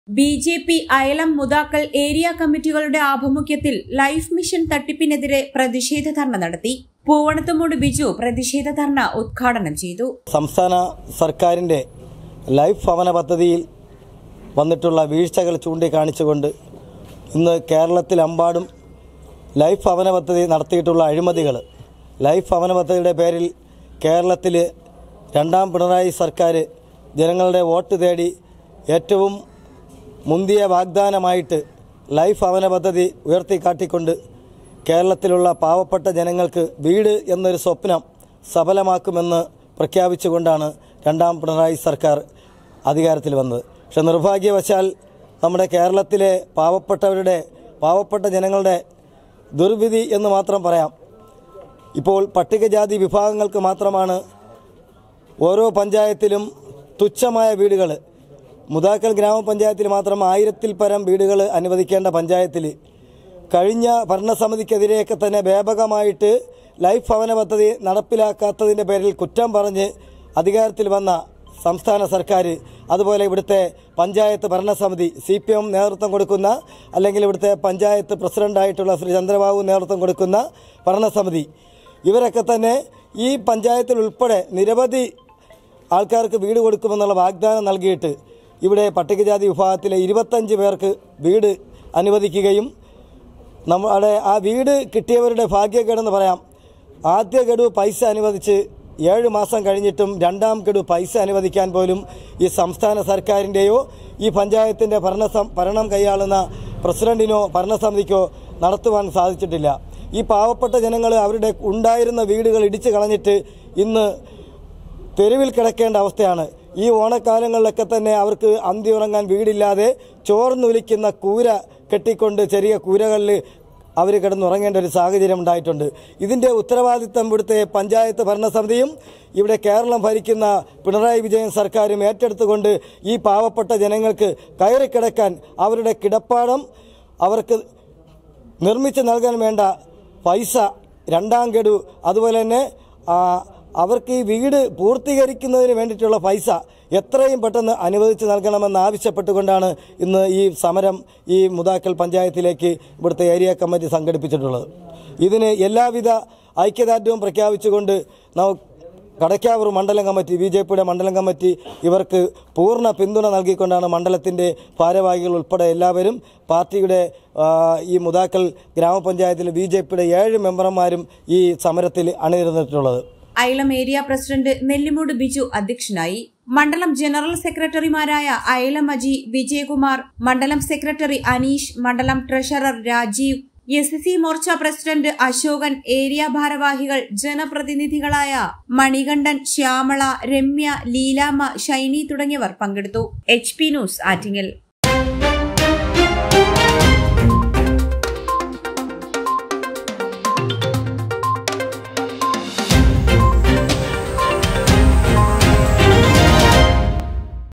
B J P Ayalam Mudakkal area കമ്മിറ്റികളുടെ ആഭിമുഖ്യത്തിൽ life mission തട്ടിപ്പിനെതിരെ പ്രതിഷേധ ധർണ നടത്തി പൂവണത്തുമൂട് ബിജു പ്രതിഷേധ ധർണ ഉദ്ഘാടനം ചെയ്തു സംസ്ഥാന സർക്കാരിൻ്റെ ലൈഫ് ഭവന പദ്ധതിയിൽ വന്നിട്ടുള്ള വീഴ്ചകൾ ചൂണ്ടിക്കാണിച്ചുകൊണ്ട് ഇന്ന് കേരളത്തിലെമ്പാടും ലൈഫ് ഭവന പദ്ധതി നടത്തിയിട്ടുള്ള അഴിമതികൾ ലൈഫ് ഭവന പദ്ധതിയുടെ പേരിൽ കേരളത്തിൽ രണ്ടാം പിണറായി സർക്കാർ ജനങ്ങളുടെ വോട്ട് തേടി ഏറ്റവും മുന്തിയ വാഗ്ദാനമായിട്ട് ലൈഫ് ഭവന പദ്ധതി ഉയർത്തിക്കാട്ടിക്കൊണ്ട് കേരളത്തിലുള്ള പാവപ്പെട്ട ജനങ്ങൾക്ക് വീട് എന്നൊരു സ്വപ്നം സഫലമാക്കുമെന്ന് പ്രഖ്യാപിച്ചുകൊണ്ടാണ് രണ്ടാം പിണറായി സർക്കാർ അധികാരത്തിൽ വന്നത് പക്ഷെ നിർഭാഗ്യവശാൽ നമ്മുടെ കേരളത്തിലെ പാവപ്പെട്ടവരുടെ പാവപ്പെട്ട ജനങ്ങളുടെ ദുർവിധി എന്ന് മാത്രം പറയാം ഇപ്പോൾ പട്ടികജാതി വിഭാഗങ്ങൾക്ക് മാത്രമാണ് ഓരോ പഞ്ചായത്തിലും തുച്ഛമായ വീടുകൾ മുതാക്കൽ ഗ്രാമപഞ്ചായത്തിൽ മാത്രം ആയിരത്തിൽ പരം വീടുകൾ അനുവദിക്കേണ്ട പഞ്ചായത്തിൽ കഴിഞ്ഞ ഭരണസമിതിക്കെതിരെയൊക്കെ തന്നെ വ്യാപകമായിട്ട് ലൈഫ് ഭവന പദ്ധതി നടപ്പിലാക്കാത്തതിൻ്റെ പേരിൽ കുറ്റം പറഞ്ഞ് അധികാരത്തിൽ വന്ന സംസ്ഥാന സർക്കാർ അതുപോലെ ഇവിടുത്തെ പഞ്ചായത്ത് ഭരണസമിതി സി പി എം നേതൃത്വം കൊടുക്കുന്ന അല്ലെങ്കിൽ ഇവിടുത്തെ പഞ്ചായത്ത് പ്രസിഡൻ്റായിട്ടുള്ള ശ്രീ ചന്ദ്രബാബു നേതൃത്വം കൊടുക്കുന്ന ഭരണസമിതി ഇവരൊക്കെ തന്നെ ഈ പഞ്ചായത്തിൽ ഉൾപ്പെടെ നിരവധി ആൾക്കാർക്ക് വീട് കൊടുക്കുമെന്നുള്ള വാഗ്ദാനം നൽകിയിട്ട് ഇവിടെ പട്ടികജാതി വിഭാഗത്തിലെ ഇരുപത്തഞ്ച് പേർക്ക് വീട് അനുവദിക്കുകയും നമ്മുടെ ആ വീട് കിട്ടിയവരുടെ ഭാഗ്യക്കേടെന്ന് പറയാം ആദ്യ ഗഡു പൈസ അനുവദിച്ച് ഏഴ് മാസം കഴിഞ്ഞിട്ടും രണ്ടാം ഗഡു പൈസ അനുവദിക്കാൻ പോലും ഈ സംസ്ഥാന സർക്കാരിൻ്റെയോ ഈ പഞ്ചായത്തിൻ്റെ ഭരണ ഭരണം കൈയാളുന്ന പ്രസിഡന്റിനോ ഭരണസമിതിക്കോ നടത്തുവാൻ സാധിച്ചിട്ടില്ല ഈ പാവപ്പെട്ട ജനങ്ങൾ അവരുടെ ഉണ്ടായിരുന്ന വീടുകൾ ഇടിച്ചു കളഞ്ഞിട്ട് ഇന്ന് തെരുവിൽ കിടക്കേണ്ട അവസ്ഥയാണ് ഈ ഓണക്കാലങ്ങളിലൊക്കെ തന്നെ അവർക്ക് അന്തി ഉറങ്ങാൻ വീടില്ലാതെ ചോർന്നൊലിക്കുന്ന കൂര കെട്ടിക്കൊണ്ട് ചെറിയ കൂരകളിൽ അവർ കിടന്നുറങ്ങേണ്ട ഒരു സാഹചര്യം ഉണ്ടായിട്ടുണ്ട് ഇതിൻ്റെ ഉത്തരവാദിത്തം ഇവിടുത്തെ പഞ്ചായത്ത് ഭരണസമിതിയും ഇവിടെ കേരളം ഭരിക്കുന്ന പിണറായി വിജയൻ സർക്കാരും ഏറ്റെടുത്തുകൊണ്ട് ഈ പാവപ്പെട്ട ജനങ്ങൾക്ക് കയറിക്കിടക്കാൻ അവരുടെ കിടപ്പാടം അവർക്ക് നിർമ്മിച്ച് നൽകാൻ വേണ്ട പൈസ രണ്ടാം ഗഡു അതുപോലെ തന്നെ ആ, അവർക്ക് ഈ വീട് പൂർത്തീകരിക്കുന്നതിന് വേണ്ടിയിട്ടുള്ള പൈസ എത്രയും പെട്ടെന്ന് അനുവദിച്ച് നൽകണമെന്ന് ആവശ്യപ്പെട്ടുകൊണ്ടാണ് ഇന്ന് ഈ സമരം ഈ മുതാക്കൽ പഞ്ചായത്തിലേക്ക് ഇവിടുത്തെ ഏരിയ കമ്മിറ്റി സംഘടിപ്പിച്ചിട്ടുള്ളത് ഇതിന് എല്ലാവിധ ഐക്യദാർഢ്യവും പ്രഖ്യാപിച്ചുകൊണ്ട് നമുക്ക് കടയ്ക്കാവൂർ മണ്ഡലം കമ്മിറ്റി ബി ജെ പിയുടെ മണ്ഡലം കമ്മിറ്റി ഇവർക്ക് പൂർണ്ണ പിന്തുണ നൽകിക്കൊണ്ടാണ് മണ്ഡലത്തിൻ്റെ ഭാരവാഹികൾ ഉൾപ്പെടെ എല്ലാവരും പാർട്ടിയുടെ ആ, ഈ മുതാക്കൽ ഗ്രാമപഞ്ചായത്തിൽ ബി ജെ പിയുടെ ഏഴ് മെമ്പർമാരും ഈ സമരത്തിൽ അണിനിരന്നിട്ടുള്ളത് അയലം ഏരിയ പ്രസിഡന്റ് നെല്ലിമൂട് ബിജു അധ്യക്ഷനായി മണ്ഡലം ജനറൽ സെക്രട്ടറിമാരായ അയലം അജി വിജയകുമാർ മണ്ഡലം സെക്രട്ടറി അനീഷ് മണ്ഡലം treasurer Rajeev S C Morcha president Ashokan area ഭാരവാഹികൾ ജനപ്രതിനിധികളായ മണികണ്ഠൻ ശ്യാമള രമ്യ ലീലാമ്മ ഷൈനി തുടങ്ങിയവർ പങ്കെടുത്തു എച്ച് പി ന്യൂസ് ആറ്റിങ്ങൽ